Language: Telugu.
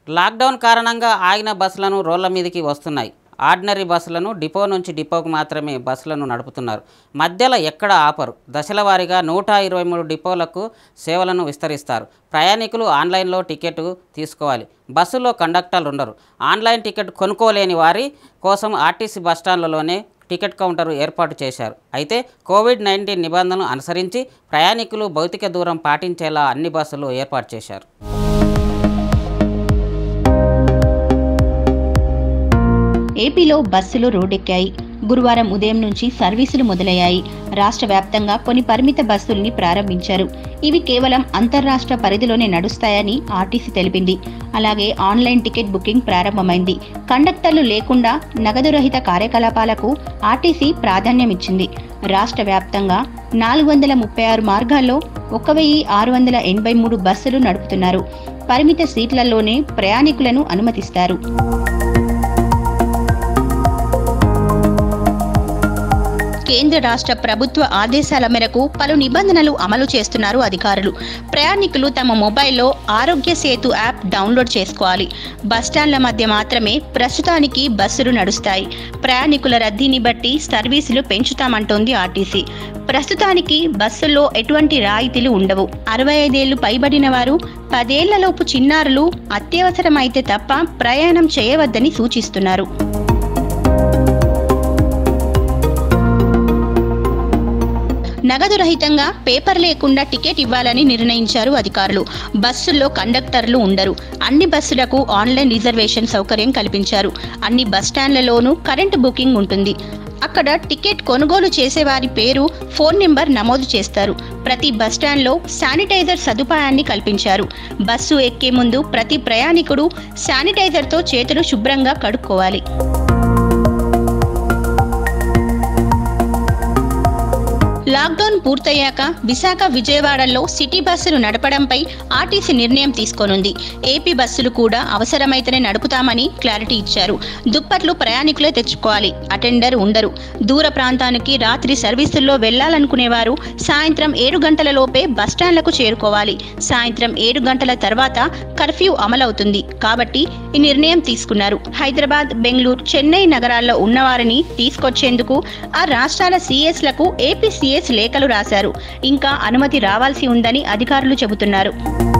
లాక్డౌన్ కారణంగా ఆగిన బస్సులను రోడ్ల మీదకి వస్తున్నాయి ఆర్డినరీ బస్సులను డిపో నుంచి డిపోకు మాత్రమే బస్సులను నడుపుతున్నారు మధ్యలో ఎక్కడ ఆపరు దశల వారీగా నూట ఇరవై మూడు డిపోలకు సేవలను విస్తరిస్తారు ప్రయాణికులు ఆన్లైన్లో టికెట్ తీసుకోవాలి బస్సులో కండక్టర్లు ఉండరు ఆన్లైన్ టికెట్ కొనుక్కోలేని వారి కోసం ఆర్టీసీ బస్టాండ్లలోనే టికెట్ కౌంటర్ ఏర్పాటు చేశారు అయితే కోవిడ్ నైన్టీన్ నిబంధనలు అనుసరించి ప్రయాణికులు భౌతిక దూరం పాటించేలా అన్ని బస్సులు ఏర్పాటు చేశారు ఏపీలో బస్సులు రోడ్డెక్కాయి గురువారం ఉదయం నుంచి సర్వీసులు మొదలయ్యాయి రాష్ట్ర వ్యాప్తంగా కొన్ని పరిమిత బస్సుల్ని ప్రారంభించారు ఇవి కేవలం అంతర్రాష్ట్ర పరిధిలోనే నడుస్తాయని ఆర్టీసీ తెలిపింది అలాగే ఆన్లైన్ టికెట్ బుకింగ్ ప్రారంభమైంది కండక్టర్లు లేకుండా నగదు రహిత కార్యకలాపాలకు ఆర్టీసీ ప్రాధాన్యమిచ్చింది రాష్ట్ర వ్యాప్తంగా నాలుగు వందల ముప్పై ఆరు మార్గాల్లో ఒక వెయ్యి ఆరు వందల ఎనభై మూడు బస్సులు నడుపుతున్నారు పరిమిత సీట్లలోనే ప్రయాణికులను అనుమతిస్తారు కేంద్ర రాష్ట్ర ప్రభుత్వ ఆదేశాల మేరకు పలు నిబంధనలు అమలు చేస్తున్నారు అధికారులు ప్రయాణికులు తమ మొబైల్లో ఆరోగ్య సేతు యాప్ డౌన్లోడ్ చేసుకోవాలి బస్టాండ్ల మధ్య మాత్రమే ప్రస్తుతానికి బస్సులు నడుస్తాయి ప్రయాణికుల రద్దీని బట్టి సర్వీసులు పెంచుతామంటోంది ఆర్టీసీ ప్రస్తుతానికి బస్సుల్లో ఎటువంటి రాయితీలు ఉండవు అరవై ఐదేళ్లు పైబడిన వారు పదేళ్లలోపు చిన్నారులు అత్యవసరమైతే తప్ప ప్రయాణం చేయవద్దని సూచిస్తున్నారు నగదు రహితంగా పేపర్ లేకుండా టికెట్ ఇవ్వాలని నిర్ణయించారు అధికారులు బస్సుల్లో కండక్టర్లు ఉండరు అన్ని బస్సులకు ఆన్లైన్ రిజర్వేషన్ సౌకర్యం కల్పించారు అన్ని బస్ స్టాండ్లలోనూ కరెంటు బుకింగ్ ఉంటుంది అక్కడ టికెట్ కొనుగోలు చేసేవారి పేరు ఫోన్ నెంబర్ నమోదు చేస్తారు ప్రతి బస్ స్టాండ్లో శానిటైజర్ సదుపాయాన్ని కల్పించారు బస్సు ఎక్కే ముందు ప్రతి ప్రయాణికుడు శానిటైజర్తో చేతులు శుభ్రంగా కడుక్కోవాలి లాక్డౌన్ పూర్తయ్యాక విశాఖ విజయవాడలో సిటీ బస్సులు నడపడంపై ఆర్టీసీ నిర్ణయం తీసుకోనుంది ఏపీ బస్సులు కూడా అవసరమైతేనే నడుపుతామని క్లారిటీ ఇచ్చారు దుప్పట్లు ప్రయాణికులే తెచ్చుకోవాలి అటెండర్ ఉండరు దూర ప్రాంతానికి రాత్రి సర్వీసుల్లో వెళ్లాలనుకునేవారు సాయంత్రం ఏడు గంటల లోపే బస్టాండ్లకు చేరుకోవాలి సాయంత్రం ఏడు గంటల తర్వాత కర్ఫ్యూ అమలవుతుంది కాబట్టి ఈ నిర్ణయం తీసుకున్నారు హైదరాబాద్ బెంగళూరు చెన్నై నగరాల్లో ఉన్నవారిని తీసుకొచ్చేందుకు ఆ రాష్ట్రాల సీఎస్లకు ఏపీ సీఎస్ లేఖలు రాశారు ఇంకా అనుమతి రావాల్సి ఉందని అధికారులు చెబుతున్నారు